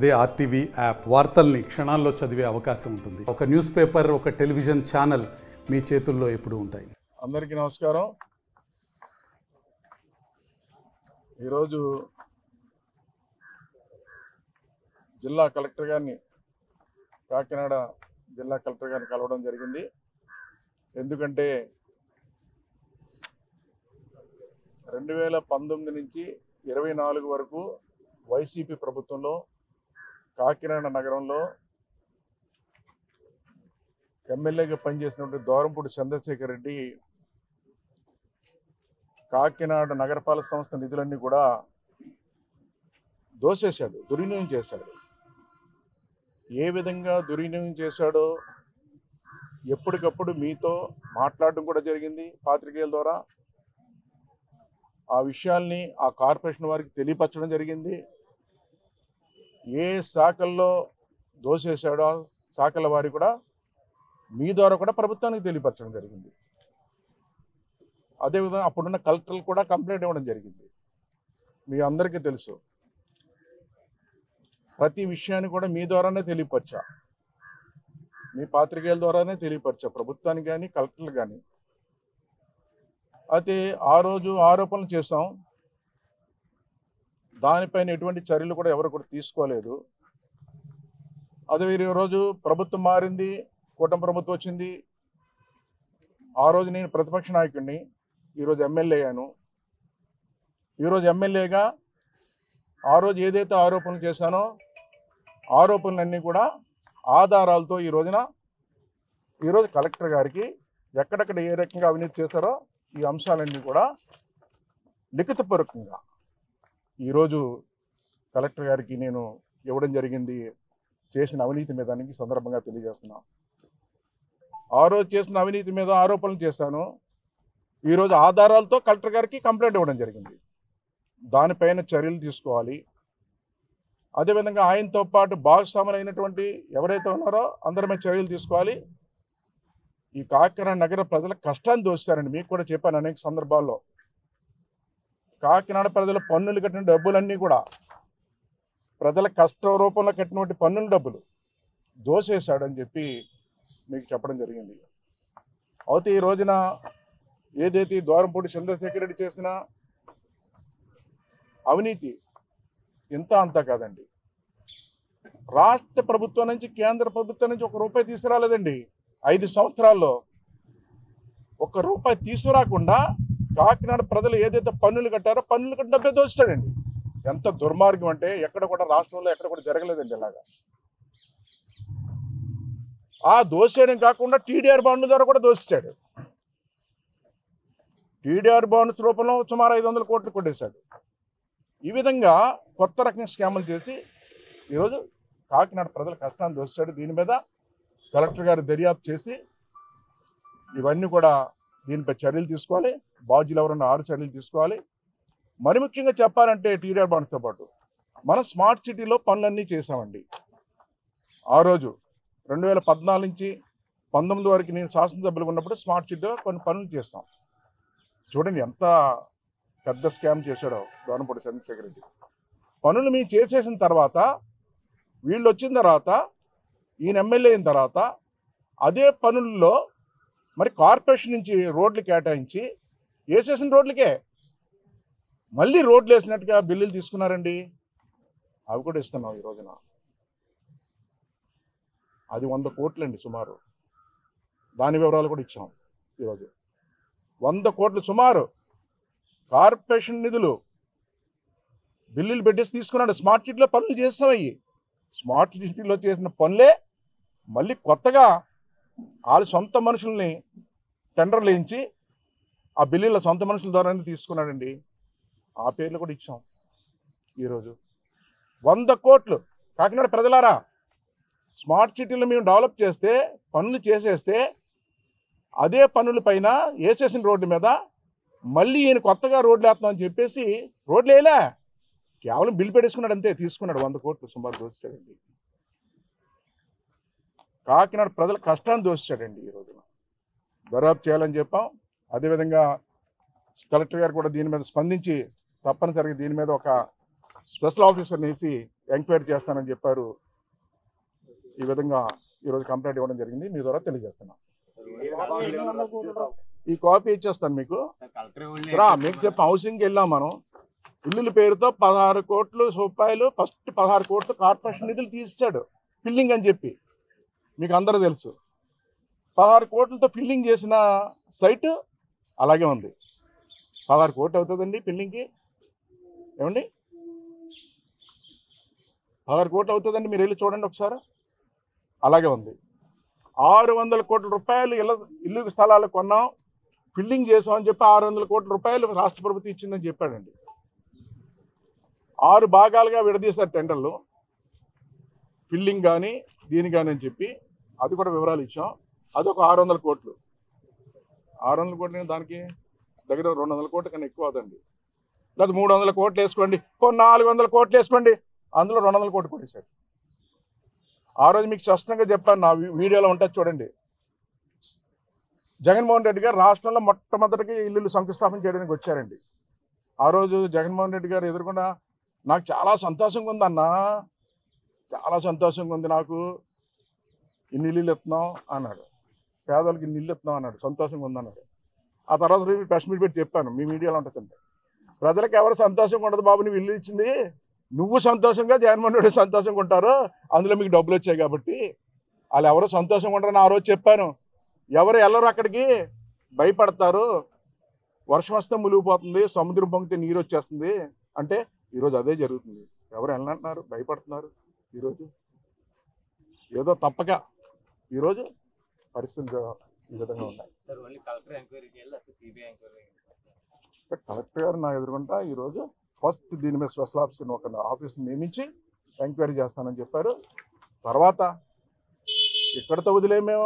అదే RTV app వార్తల్ని క్షణాల్లో చదివే అవకాశం ఉంటుంది ఒక న్యూస్ పేపర్ ఒక టెలివిజన్ ఛానల్ మీ చేతుల్లో ఎప్పుడూ ఉంటాయి అందరికీ నమస్కారం ఈరోజు జిల్లా కలెక్టర్ గారిని కాకినాడ జిల్లా కలెక్టర్ గారిని కలవడం జరిగింది ఎందుకంటే రెండు వేల పంతొమ్మిది నుంచి ఇరవై నాలుగు వరకు వైసీపీ ప్రభుత్వంలో కాకినాడ నగరంలో ఎమ్మెల్యేగా పనిచేసినటువంటి దోరంపూడి చంద్రశేఖర్ రెడ్డి కాకినాడ నగరపాలక సంస్థ నిధులన్నీ కూడా దోసేశాడు దుర్వినియోగం చేశాడు ఏ విధంగా దుర్వినియోగం చేశాడో ఎప్పటికప్పుడు మీతో మాట్లాడడం కూడా జరిగింది పాత్రికేయుల ద్వారా ఆ విషయాల్ని ఆ కార్పొరేషన్ వారికి తెలియపరచడం జరిగింది ఏ శాఖల్లో దోసేశాడో ఆ శాఖల వారి కూడా మీ ద్వారా కూడా ప్రభుత్వానికి తెలియపరచడం జరిగింది అదేవిధంగా అప్పుడున్న కలెక్టర్లు కూడా కంప్లైంట్ ఇవ్వడం జరిగింది మీ అందరికీ తెలుసు ప్రతి విషయాన్ని కూడా మీ ద్వారానే తెలియపరచా మీ పాత్రికేయుల ద్వారానే తెలియపరచా ప్రభుత్వానికి కానీ కలెక్టర్లు కానీ అయితే ఆ రోజు ఆరోపణలు చేశాం దానిపైన ఎటువంటి చర్యలు కూడా ఎవరు కూడా తీసుకోలేదు అదే ఈ రోజు ప్రభుత్వం మారింది కూటమి ప్రభుత్వం వచ్చింది ఆ రోజు నేను ప్రతిపక్ష నాయకుడిని ఈరోజు ఎమ్మెల్యే అయ్యాను ఈరోజు ఎమ్మెల్యేగా ఆ రోజు ఏదైతే ఆరోపణలు చేశానో ఆరోపణలన్నీ కూడా ఆధారాలతో ఈ రోజున ఈరోజు కలెక్టర్ గారికి ఎక్కడెక్కడ ఏ రకంగా అవినీతి చేశారో ఈ అంశాలన్నీ కూడా లిఖితపూర్వకంగా ఈరోజు కలెక్టర్ గారికి నేను ఇవ్వడం జరిగింది చేసిన అవినీతి మీద అని ఈ సందర్భంగా తెలియజేస్తున్నా ఆ రోజు చేసిన అవినీతి మీద ఆరోపణలు చేశాను ఈరోజు ఆధారాలతో కలెక్టర్ గారికి కంప్లైంట్ ఇవ్వడం జరిగింది దానిపైన చర్యలు తీసుకోవాలి అదేవిధంగా ఆయనతో పాటు భాగస్వాములైనటువంటి ఎవరైతే ఉన్నారో అందరి మీద చర్యలు తీసుకోవాలి ఈ కాకినాడ నగర ప్రజల కష్టాన్ని దోస్తారండి మీకు కూడా చెప్పాను అనేక సందర్భాల్లో కాకినాడ ప్రజల పన్నులు కట్టిన డబ్బులన్నీ కూడా ప్రజల కష్ట రూపంలో కట్టినటువంటి పన్నుల డబ్బులు దోసేశాడని చెప్పి మీకు చెప్పడం జరిగింది అయితే ఈ రోజున ఏదైతే ఈ ద్వారంపూడి చంద్రశేఖర్ రెడ్డి చేసిన అవినీతి ఇంత అంతా కాదండి రాష్ట్ర ప్రభుత్వం నుంచి కేంద్ర ప్రభుత్వం నుంచి ఒక రూపాయి తీసుకురాలేదండి ఐదు సంవత్సరాల్లో ఒక్క రూపాయి తీసుకురాకుండా కాకినాడ ప్రజలు ఏదైతే పన్నులు కట్టారో పన్నులు కట్టిన డబ్బే దోస్తాడండి ఎంత దుర్మార్గం అంటే ఎక్కడ కూడా రాష్ట్రంలో ఎక్కడ కూడా జరగలేదండి ఇలాగా ఆ దోసేయడం కాకుండా టీడీఆర్ బాండ్ ద్వారా కూడా దోస్తాడు టీడీఆర్ బాండ్స్ రూపంలో సుమారు ఐదు వందల కోట్లు కొట్టేశాడు ఈ విధంగా కొత్త రకం స్కాములు చేసి ఈరోజు కాకినాడ ప్రజల కష్టాన్ని దోస్తాడు దీని మీద కలెక్టర్ గారు దర్యాప్తు చేసి ఇవన్నీ కూడా దీనిపై చర్యలు తీసుకోవాలి బాధ్యులు ఎవరన్నా ఆరు చర్యలు తీసుకోవాలి మరి ముఖ్యంగా చెప్పాలంటే టీడీఆర్ బాండ్స్తో పాటు మన స్మార్ట్ సిటీలో పనులన్నీ చేసామండి ఆ రోజు రెండు వేల పద్నాలుగు నుంచి పంతొమ్మిది వరకు నేను శాసనసభ్యులు ఉన్నప్పుడు స్మార్ట్ సిటీలో కొన్ని పనులు చేస్తాం చూడండి ఎంత పెద్ద స్కామ్ చేశాడో దోనపూడి చంద్రశేఖర్ రెడ్డి పనులు మేము చేసేసిన తర్వాత వీళ్ళు వచ్చిన తర్వాత ఈయన ఎమ్మెల్యే అయిన తర్వాత అదే పనుల్లో మరి కార్పొరేషన్ నుంచి రోడ్లు కేటాయించి వేసేసిన రోడ్లకే మళ్ళీ రోడ్లు వేసినట్టుగా బిల్లులు తీసుకున్నారండి అవి కూడా ఇస్తున్నాం ఈ రోజున అది వంద కోట్లండి సుమారు దాని వివరాలు కూడా ఇచ్చాం ఈరోజు వంద కోట్లు సుమారు కార్పొరేషన్ నిధులు బిల్లులు పెట్టేసి తీసుకున్నాడు స్మార్ట్ సిటీలో పనులు చేస్తామయ్యి స్మార్ట్ సిటీలో చేసిన పనులే మళ్ళీ కొత్తగా వాళ్ళ సొంత మనుషుల్ని టెండర్లు వేయించి ఆ బిల్లుల సొంత మనుషుల ద్వారానే తీసుకున్నాడండి ఆ పేర్లు కూడా ఇచ్చాం ఈరోజు వంద కోట్లు కాకినాడ ప్రజలారా స్మార్ట్ సిటీలు మేము డెవలప్ చేస్తే పనులు చేసేస్తే అదే పనుల పైన వేసేసిన రోడ్డు మీద మళ్ళీ ఈయన కొత్తగా రోడ్లు వేస్తామని చెప్పేసి రోడ్లు వేయలే కేవలం బిల్ పెట్టేసుకున్నాడు అంతే తీసుకున్నాడు వంద కోట్లు సుమారు దోచాడండి కాకినాడ ప్రజల కష్టాన్ని దోచాడండి ఈ రోజున దర్యాప్తు చేయాలని చెప్పాం అదేవిధంగా కలెక్టర్ గారు కూడా దీని మీద స్పందించి తప్పనిసరిగా దీని మీద ఒక స్పెషల్ ఆఫీసర్ని వేసి ఎంక్వైరీ చేస్తానని చెప్పారు ఈ విధంగా ఈరోజు కంప్లైంట్ ఇవ్వడం జరిగింది మీ ద్వారా తెలియజేస్తున్నాం ఈ కాపీ ఇచ్చేస్తాను మీకు రా మీకు చెప్పి హౌసింగ్కి వెళ్ళాం మనం ఇల్లుల పేరుతో పదహారు కోట్లు రూపాయలు ఫస్ట్ పదహారు కోట్లు కార్పొరేషన్ నిధులు తీసాడు ఫిల్లింగ్ అని చెప్పి మీకు అందరూ తెలుసు పదహారు కోట్లతో ఫిల్లింగ్ చేసిన సైట్ అలాగే ఉంది పదహారు కోట్లు అవుతుందండి ఫిల్లింగ్కి ఏమండి పదహారు కోట్లు అవుతుందండి మీరు వెళ్ళి చూడండి ఒకసారి అలాగే ఉంది ఆరు వందల కోట్ల రూపాయలు ఇళ్ళ ఇల్లు స్థలాలు కొన్నాం ఫిల్లింగ్ చేసామని చెప్పి ఆరు వందల కోట్ల రూపాయలు రాష్ట్ర ప్రభుత్వం ఇచ్చిందని చెప్పాడండి ఆరు భాగాలుగా విడదీశారు టెండర్లు ఫిల్లింగ్ కానీ దీని కానీ అని చెప్పి అది కూడా వివరాలు ఇచ్చాం అది ఒక ఆరు వందల కోట్లు ఆరు వందల కోట్లు దానికి దగ్గర రెండు వందల కోట్ల కన్నా ఎక్కువ అవుతుంది లేదా మూడు వందల కోట్లు వేసుకోండి కొన్ని నాలుగు వందల కోట్లు వేసుకోండి అందులో రెండు వందల కోట్లు కొట్టేశారు ఆ రోజు మీకు స్పష్టంగా చెప్పాను నా వీ- వీడియోలో ఉంటుంది చూడండి జగన్మోహన్ రెడ్డి గారు రాష్ట్రంలో మొట్టమొదటిగా ఇల్లు శంకుస్థాపన చేయడానికి వచ్చారండి ఆ రోజు జగన్మోహన్ రెడ్డి గారు ఎదుర్కొన్న నాకు చాలా సంతోషంగా ఉందన్నా చాలా సంతోషంగా ఉంది నాకు ఇన్ని ఇల్లు ఇస్తున్నాం అన్నాడు పేదలకు ఇన్ని ఇల్లు ఇస్తున్నాం అన్నాడు సంతోషంగా ఉంది అన్నాడు ఆ తర్వాత నేను ప్రెస్ మీట్ పెట్టి చెప్పాను మీ మీడియాలో ఉంటుందంటే ప్రజలకు ఎవరు సంతోషంగా ఉండదు బాబు నువ్వు ఇల్లు ఇచ్చింది నువ్వు సంతోషంగా జగన్మోహన్ రెడ్డి సంతోషంగా ఉంటారు అందులో మీకు డబ్బులు వచ్చాయి కాబట్టి వాళ్ళు ఎవరు సంతోషంగా ఉంటారని ఆ రోజు చెప్పాను ఎవరు వెళ్ళరు అక్కడికి భయపడతారు వర్షం వస్తే మునిగిపోతుంది సముద్రం పొంగితే నీరు వచ్చేస్తుంది అంటే ఈరోజు అదే జరుగుతుంది ఎవరు వెళ్ళనంటున్నారు భయపడుతున్నారు ఈరోజు ఏదో తప్పక ఈరోజు పరిస్థితులు ఈ విధంగా ఉన్నాయి సార్ ఓన్లీ కలెక్టర్ ఎంక్వైరీకి వెళ్ళి అసలు సిబిఐ ఎంక్వైరీ కలెక్టర్ గారు నా ఎదురుకుంటా ఈరోజు ఫస్ట్ దీని మీద స్పెషల్ ఆఫీసర్ ఒక ఆఫీస్ నియమించి ఎంక్వైరీ చేస్తానని చెప్పారు తర్వాత ఇక్కడతో వదిలేమేమో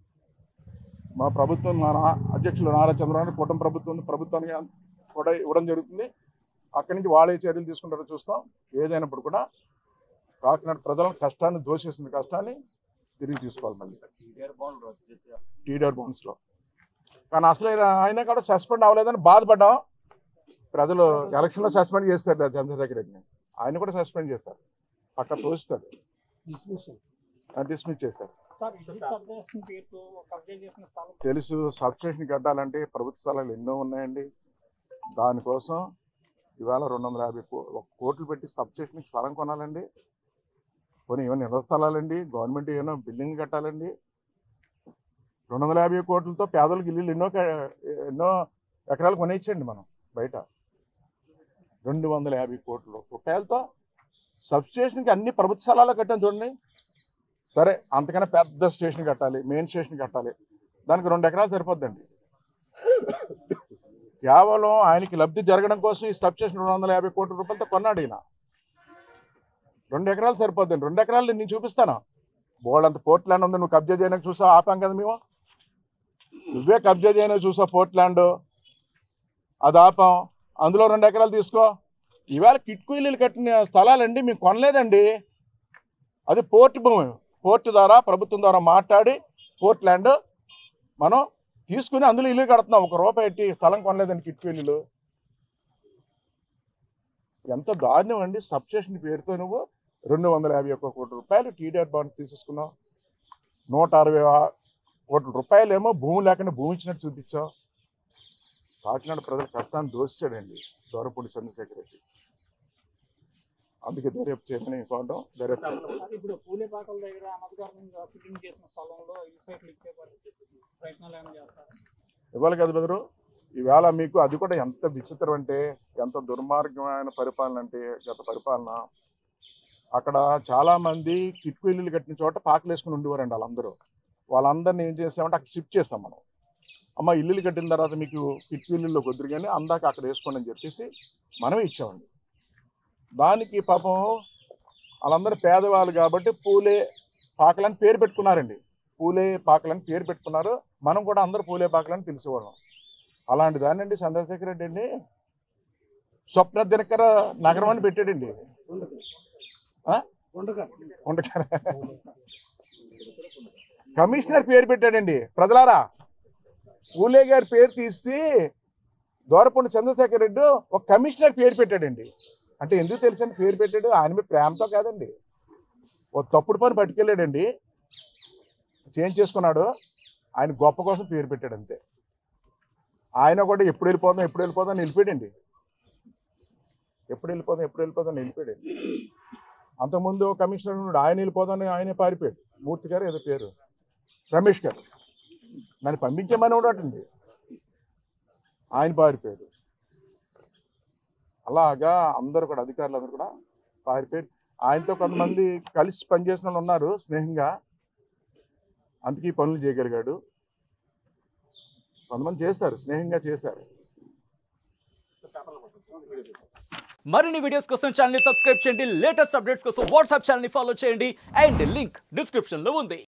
మా ప్రభుత్వం మా నా- అధ్యక్షులు నారా చంద్రబాబు కూటమి ప్రభుత్వం ప్రభుత్వానికి కూడా ఇవ్వడం జరుగుతుంది అక్కడి నుంచి వాళ్ళే చర్యలు తీసుకుంటారో చూస్తాం ఏదైనప్పుడు కూడా కాకినాడ ప్రజల కష్టాన్ని దోషేసిన కష్టాన్ని తిరిగి తీసుకోవాలి మళ్ళీ టీడీఆర్ బాండ్ రద్దు చేసి టీడర్ బౌన్స్ లో కానీ అసలు ఆయన ఆయన కూడా సస్పెండ్ అవ్వలేదని బాధపడ్డాం ప్రజలు ఎలక్షన్ లో సస్పెండ్ చేస్తారు చంద్రశేఖర్ రెడ్డిని ఆయన కూడా సస్పెండ్ చేస్తారు పక్క తోస్తారు డిస్మిస్ చేస్తారు సార్ ఇల్లు సబ్జెక్షన్ పేరుతో కబ్జా చేసిన స్థలం తెలుసు సబ్స్టేషన్ కట్టాలంటే ప్రభుత్వ స్థలాలు ఎన్నో ఉన్నాయండి దానికోసం ఇవాళ రెండు వందల యాభై కో- ఒక కోట్లు పెట్టి సబ్స్టేషన్కి స్థలం కొనాలండి కొన్ని ఏమైనా ఇళ్ల స్థలాలండి గవర్నమెంట్ ఏమైనా బిల్డింగ్ కట్టాలండి రెండు వందల యాభై కోట్లతో పేదలకు ఇల్లు ఎన్నో క- ఎన్నో ఎకరాలు కొనేయచ్చండి మనం బయట రెండు వందల యాభై కోట్ల రూపాయలతో సబ్స్టేషన్కి అన్ని ప్రభుత్వ స్థలాలు కట్టాం చూడండి సరే అంతకన్నా పెద్ద స్టేషన్ కట్టాలి మెయిన్ స్టేషన్ కట్టాలి దానికి రెండు ఎకరాలు సరిపోద్దండి కేవలం ఆయనకి లబ్ధి జరగడం కోసం ఈ సబ్ స్టేషన్ రెండు వందల యాభై కోట్ల రూపాయలతో కొన్నాడు ఈయన రెండు ఎకరాలు సరిపోద్దండి రెండు ఎకరాలు నేను చూపిస్తాను బోల్డ్ పోర్ట్ ల్యాండ్ ఉంది నువ్వు కబ్జా చేయడానికి చూసా ఆపాం కదా మేము నువ్వే కబ్జా చేయడానికి చూసా పోర్ట్ ల్యాండ్ అది ఆపాం అందులో రెండు ఎకరాలు తీసుకో ఈవేళ కిట్కు ఇల్లు కట్టిన స్థలాలండి మేము కొనలేదండి అది పోర్ట్ భూమి పోర్ట్ ద్వారా ప్రభుత్వం ద్వారా మాట్లాడి పోర్ట్ ల్యాండ్ మనం తీసుకుని అందులో ఇల్లు కడుతున్నాం ఒక రూపాయి పెట్టి స్థలం కొనలేదండి కిట్కు ఇల్లులు ఎంత దారుణం అండి సబ్స్టేషన్ పేరుతో నువ్వు రెండు వందల యాభై ఒక్క కోట్ల రూపాయలు టీడీఆర్ బాండ్స్ తీసేసుకున్నావు నూట అరవై ఆ- కోట్ల రూపాయలు ఏమో భూమి లేకుండా భూమి ఇచ్చినట్టు చూపించావు కాకినాడ ప్రజల కష్టాన్ని దోషించాడండి దూరపూడి చంద్రశేఖర్ రెడ్డి అందుకే దర్యాప్తు చేయమని కోరడం దర్యాప్తు చేస్తాం. సార్ ఇప్పుడు పూలేపాకల దగ్గర అనధికారికంగా ఫిట్టింగ్ చేసిన స్థలంలో ఈ సైట్లు ఇచ్చే పరి- ప్రయత్నాలు ఏమైనా చేస్తారు ఇవ్వాలి కదా బెదరు ఈవేళ మీకు అది కూడా ఎంత విచిత్రం అంటే ఎంత దుర్మార్గమైన పరిపాలన అంటే గత పరిపాలన అక్కడ చాలా మంది కిట్కు ఇల్లులు కట్టిన చోట పాకలు వేసుకుని ఉండేవారండి వాళ్ళందరూ వాళ్ళందరినీ ఏం చేసామంటే అక్కడ షిఫ్ట్ చేస్తాం మనం అమ్మ ఇల్లులు కట్టిన తర్వాత మీకు కిట్కు ఇల్లుల్లో కుదురు కానీ అందాక అక్కడ వేసుకోండి అని చెప్పేసి మనమే ఇచ్చామండి దానికి పాపం వాళ్ళందరూ పేదవాళ్ళు కాబట్టి పూలే పాకలని పేరు పెట్టుకున్నారండి పూలే పాకలని పేరు పెట్టుకున్నారు మనం కూడా అందరూ పూలే పాకలని పిలిచేవాళ్ళం అలాంటి దాన్ని అండి చంద్రశేఖర్ రెడ్డి అండి స్వప్న దినకర నగరం అని పెట్టాడండి ఆ? ఉండకర కమిషనర్ పేరు పెట్టాడండి ప్రజలారా పూలే గారి పేరు తీసి దూరపండి చంద్రశేఖర్ రెడ్డి ఒక కమిషనర్ పేరు పెట్టాడండి అంటే ఎందుకు తెలుసండి పేరు పెట్టాడు ఆయన మీద ప్రేమతో కాదండి ఓ తప్పుడు పని పట్టుకెళ్ళాడండి చేంజ్ చేసుకున్నాడు ఆయన గొప్ప కోసం పేరు పెట్టాడు అంతే ఆయన కూడా ఎప్పుడు వెళ్ళిపోదాం ఎప్పుడు వెళ్ళిపోదాం అని వెళ్ళిపోయాడండి ఎప్పుడు వెళ్ళిపోదాం ఎప్పుడు వెళ్ళిపోదాం అని వెళ్ళిపోయాడు అంతకుముందు ఓ కమిషనర్ ఉన్నాడు ఆయన వెళ్ళిపోదాం ఆయనే పారిపోయాడు మూర్తి గారు ఏదో పేరు రమేష్ గారు నన్ను పంపించమని ఉన్నాడండి ఆయన పారిపోయాడు అలాగా అందరూ కూడా అధికారులు అందరూ కూడా పారిపోయారు ఆయనతో కొంతమంది కలిసి పనిచేసిన వాళ్ళు ఉన్నారు స్నేహంగా అందుకే ఈ పనులు చేయగలిగాడు కొంతమంది చేస్తారు స్నేహంగా చేస్తారు మరిన్ని వీడియోస్ కోసం ఛానల్ సబ్స్క్రైబ్ చేయండి లేటెస్ట్ అప్డేట్స్ కోసం వాట్సాప్ ఛానల్ ఫాలో చేయండి అండ్ లింక్ డిస్క్రిప్షన్ లో ఉంది